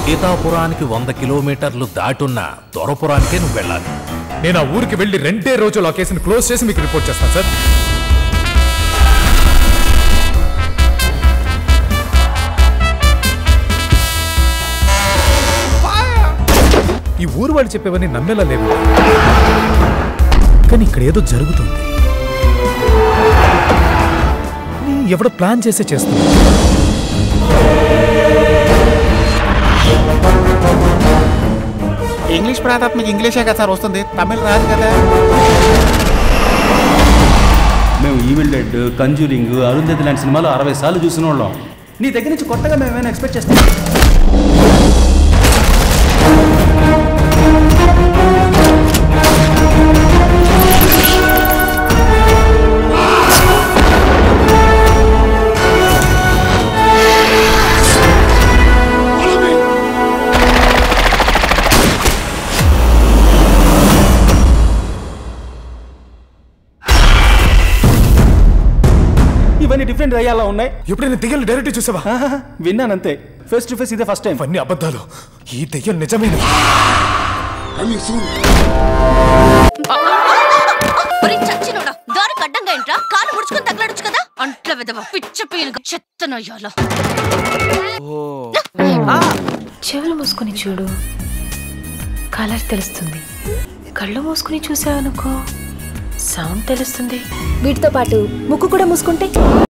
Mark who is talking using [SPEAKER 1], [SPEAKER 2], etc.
[SPEAKER 1] సీతాపురానికి వంద కిలోమీటర్లు దాటున్న దొరపురానికే నువ్వు వెళ్ళాలి
[SPEAKER 2] నేను ఆ ఊరికి వెళ్ళి రెండే రోజులు ఆ కేసుని క్లోజ్ చేసి మీకు రిపోర్ట్ చేస్తాను సార్ ఈ ఊరు వాళ్ళు చెప్పేవన్నీ నమ్మేలా లేవు కానీ ఇక్కడ ఏదో జరుగుతుంది నీ ఎవడో ప్లాన్ చేసే చేస్తుంది
[SPEAKER 3] ఇంగ్లీష్ ప్రాంతాత్మక మీకు ఇంగ్లీషే కదా సార్ వస్తుంది తమిళ రాదు కదా
[SPEAKER 4] మేము ఈవిల్ డెడ్ కంజూరింగ్ అరుంధతి లాంటి సినిమాలు అరవై సార్లు చూసిన వాళ్ళం నీ దగ్గర నుంచి కొత్తగా మేము ఏమైనా ఎక్స్పెక్ట్ చేస్తాం ఇవన్నీ డిఫరెంట్ అయ్యేలా ఉన్నాయి
[SPEAKER 2] ఎప్పుడైనా దెయ్యాలు డైరెక్ట్ చూసావా
[SPEAKER 4] ఆహా, విన్నానంతే ఫేస్ టు ఫేస్ ఇదే ఫస్ట్ టైం
[SPEAKER 2] ఇవన్నీ అబద్ధాలు ఈ దెయ్యం నిజమైనవి
[SPEAKER 5] ఒరే చచ్చినోడా దారికి అడ్డంగా ఏంట్రా కాలు ముడుచుకొని తగలడొచ్చు కదా అంట్ల విధవ పిచ్చ పీనుగా చెత్తనయ్యాల
[SPEAKER 6] చెవులు మూసుకుని చూడు కలర్ తెలుస్తుంది కళ్ళు మూసుకుని చూసావనుకో సౌండ్ తెలుస్తుంది
[SPEAKER 7] వీటితో పాటు ముక్కు కూడా మూసుకుంటే